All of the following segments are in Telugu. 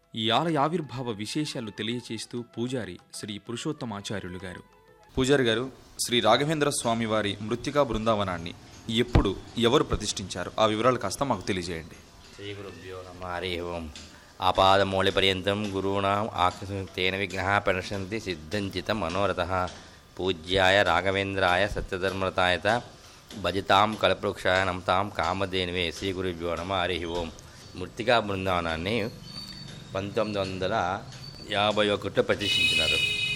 ఈ ఆలయ ఆవిర్భావ విశేషాలు తెలియచేస్తూ పూజారి శ్రీ పురుషోత్తమాచార్యులు గారు పూజారి గారు శ్రీ రాఘవేంద్ర స్వామి వారి మృత్తికా బృందావనాన్ని ఎప్పుడు ఎవరు ప్రతిష్ఠించారు ఆ వివరాలు కాస్త మాకు తెలియజేయండి శ్రీ గురుభ్యో నమ హరి ఓం ఆపాదమౌళిపర్యంతం గురూణాం ఆకృతేన విఘ్న ప్రణశంతి సిద్ధంచిత మనోరథ పూజ్యాయ రాఘవేంద్రాయ సత్యధర్మరతాయత భజితాం కల్పవృక్షాయ నమతాం కామధేనువే శ్రీ గురుభ్యో నమ హరి ఓం మృతికా బృందావనాన్ని పంతొమ్మిది వందల యాభై ఒకటిలో ప్రతిష్ఠించినారు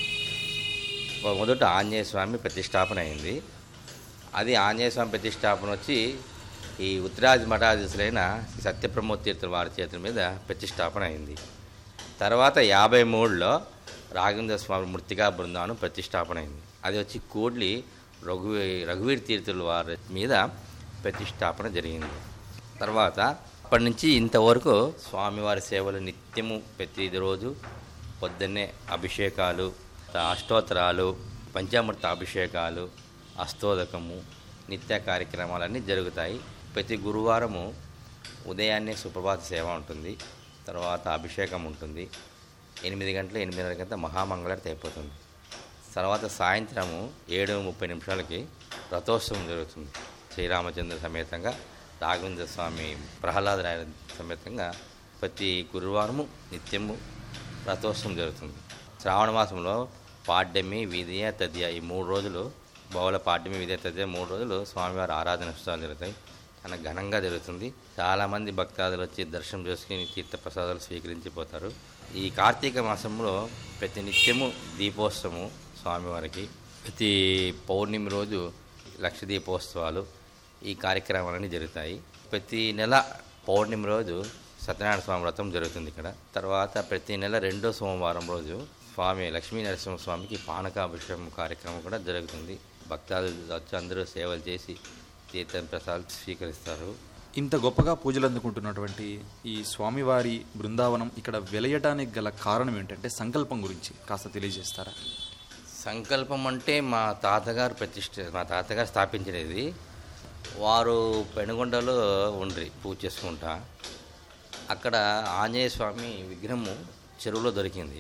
మొదట ఆంజనేయ స్వామి ప్రతిష్టాపన అయింది అది ఆంజనేయ స్వామి ప్రతిష్టాపన వచ్చి ఈ ఉత్తరాది మఠాధీశులైన శ్రీ సత్యప్రమోద్ తీర్థుల వారి చేతుల మీద ప్రతిష్టాపన అయింది తర్వాత యాభై మూడులో రాఘవేంద్ర స్వామి మృతికా బృందావనం ప్రతిష్టాపన అయింది అది వచ్చి కోడ్లి రఘువీ రఘువీర్ తీర్థుల వారి మీద ప్రతిష్టాపన జరిగింది తర్వాత అప్పటి నుంచి ఇంతవరకు స్వామివారి సేవలు నిత్యము ప్రతిరోజు పొద్దున్నే అభిషేకాలు అష్టోత్తరాలు పంచామృత అభిషేకాలు అష్టోదకము నిత్య కార్యక్రమాలన్నీ జరుగుతాయి ప్రతి గురువారము ఉదయాన్నే సుప్రభాత సేవ ఉంటుంది తర్వాత అభిషేకం ఉంటుంది ఎనిమిది గంటల ఎనిమిదిన్నర గంట మహామంగళారతి అయిపోతుంది తర్వాత సాయంత్రము ఏడు ముప్పై నిమిషాలకి రథోత్సవం జరుగుతుంది శ్రీరామచంద్ర సమేతంగా రాఘవేంద్ర స్వామి ప్రహ్లాద రాయ సమేతంగా ప్రతి గురువారము నిత్యము రథోత్సవం జరుగుతుంది శ్రావణ మాసంలో పాడ్యమి విధియ తదియ ఈ మూడు రోజులు బహుళ పాడ్యమి విధియ తదియ మూడు రోజులు స్వామివారి ఆరాధన ఉత్సవాలు జరుగుతాయి చాలా ఘనంగా జరుగుతుంది చాలామంది భక్తాదులు వచ్చి దర్శనం చేసుకుని తీర్థప్రసాదాలు స్వీకరించిపోతారు ఈ కార్తీక మాసంలో ప్రతి నిత్యము దీపోత్సవము స్వామివారికి ప్రతి పౌర్ణమి రోజు లక్ష దీపోత్సవాలు ఈ కార్యక్రమాలన్నీ జరుగుతాయి ప్రతి నెల పౌర్ణమి రోజు సత్యనారాయణ స్వామి వ్రతం జరుగుతుంది ఇక్కడ తర్వాత ప్రతి నెల రెండో సోమవారం రోజు స్వామి లక్ష్మీ నరసింహ స్వామికి పానకాభిషేకం కార్యక్రమం కూడా జరుగుతుంది భక్తాదులు వచ్చి అందరూ సేవలు చేసి తీర్థం ప్రసాదాలు స్వీకరిస్తారు ఇంత గొప్పగా పూజలు అందుకుంటున్నటువంటి ఈ స్వామివారి బృందావనం ఇక్కడ వెలయటానికి గల కారణం ఏంటంటే సంకల్పం గురించి కాస్త తెలియజేస్తారా సంకల్పం అంటే మా తాతగారు ప్రతిష్ఠ మా తాతగారు స్థాపించినది వారు పెనుగొండలో ఉండ్రి పూజ చేసుకుంటా అక్కడ ఆంజనేయ స్వామి విగ్రహము చెరువులో దొరికింది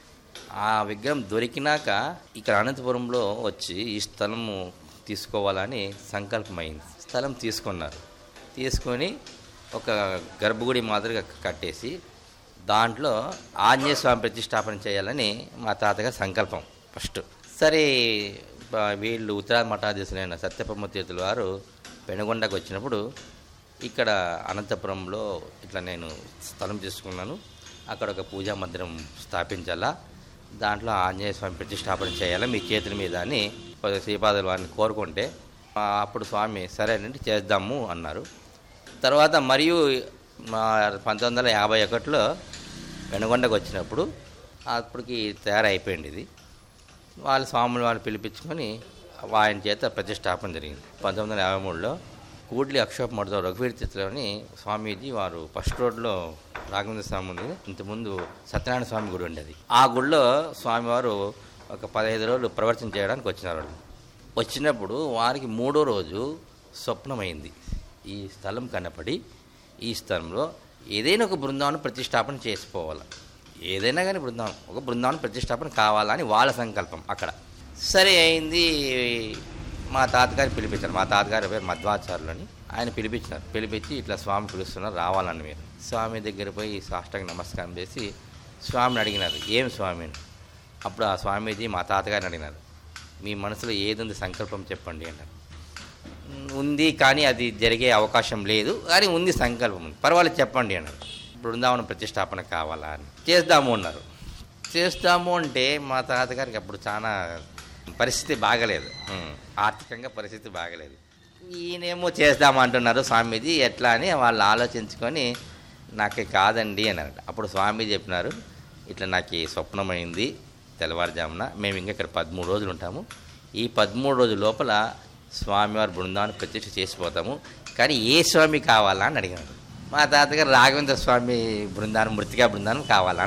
ఆ విగ్రహం దొరికినాక ఇక్కడ అనంతపురంలో వచ్చి ఈ స్థలము తీసుకోవాలని సంకల్పమైంది స్థలం తీసుకున్నారు తీసుకొని ఒక గర్భగుడి మాదిరిగా కట్టేసి దాంట్లో ఆంజనేయ స్వామి ప్రతిష్టాపన చేయాలని మా తాతగారి సంకల్పం ఫస్ట్ సరే బ- వీళ్ళు ఉత్తరాది మఠాధీశులైన సత్యప్రమ తీర్థుల వారు పెనుగొండకు వచ్చినప్పుడు ఇక్కడ అనంతపురంలో ఇట్లా నేను స్థలం తీసుకున్నాను అక్కడ ఒక పూజా మందిరం స్థాపించాలా దాంట్లో ఆంజనేయ స్వామి ప్రతిష్టాపన చేయాలా మీ చేతుల మీద అని కొద్దిగా శ్రీపాదుల వారిని కోరుకుంటే ఆ, అప్పుడు స్వామి సరేనండి చేద్దాము అన్నారు తర్వాత మరియు మా పంతొమ్మిది వందల యాభై ఒకటిలో వెనుగొండకు వచ్చినప్పుడు అప్పటికి తయారైపోయింది ఇది వాళ్ళ స్వాములు వాళ్ళు పిలిపించుకొని ఆయన చేత ప్రతిష్టాపన జరిగింది పంతొమ్మిది వందల యాభై మూడులో కూడ్లి అక్షోప మఠంలో రఘువీర్ చిత్రలోని స్వామీజీ వారు ఫస్ట్ రోడ్లో రాఘవేంద్ర స్వామి ఉంది ఇంతకుముందు సత్యనారాయణ స్వామి గుడి ఉండేది ఆ గుడిలో స్వామివారు ఒక పదహైదు రోజులు ప్రవచనం చేయడానికి వచ్చినారు వాళ్ళు. వచ్చినప్పుడు వారికి మూడో రోజు స్వప్నమైంది ఈ స్థలం కనపడి ఈ స్థలంలో ఏదైనా ఒక బృందావనం ప్రతిష్టాపన చేసుకోవాలి ఏదైనా కానీ బృందావనం ఒక బృందావనం ప్రతిష్టాపన కావాలని వాళ్ళ సంకల్పం అక్కడ సరే అయింది మా తాతగారు పిలిపించారు మా తాతగారి పేరు మధ్వాచారులు అని ఆయన పిలిపించినారు పిలిపించి ఇట్లా స్వామి పిలుస్తున్నారు రావాలని మీరు స్వామి దగ్గర పోయి సాష్టాంగ నమస్కారం చేసి స్వామిని అడిగినారు ఏం స్వామి అని అప్పుడు ఆ స్వామీజీ మా తాతగారిని అడిగినారు మీ మనసులో ఏది ఉంది సంకల్పం చెప్పండి అన్నారు ఉంది కానీ అది జరిగే అవకాశం లేదు కానీ ఉంది సంకల్పం ఉంది పర్వాలేదు చెప్పండి అన్నారు బృందావనం ప్రతిష్టాపన కావాలా అని చేద్దాము అన్నారు చేస్తాము అంటే మా తాతగారికి అప్పుడు చాలా పరిస్థితి బాగలేదు ఉం. ఆర్థికంగా పరిస్థితి బాగలేదు ఈయనేమో చేద్దాం అంటున్నారు స్వామీజీ ఎట్లా అని వాళ్ళు ఆలోచించుకొని నాకు కాదండి అన్నారు అప్పుడు స్వామి చెప్పినారు ఇట్లా నాకు ఈ స్వప్నమైంది తెల్లవారుజామున మేము ఇంకా ఇక్కడ పదమూడు రోజులు ఉంటాము ఈ పదమూడు రోజుల లోపల స్వామివారి బృందాన్ని ప్రతిష్ఠ చేసిపోతాము కానీ ఏ స్వామి కావాలా అని అడిగినారు మా తాతగారు రాఘవేంద్ర స్వామి బృందానం మృతికా బృందానం కావాలా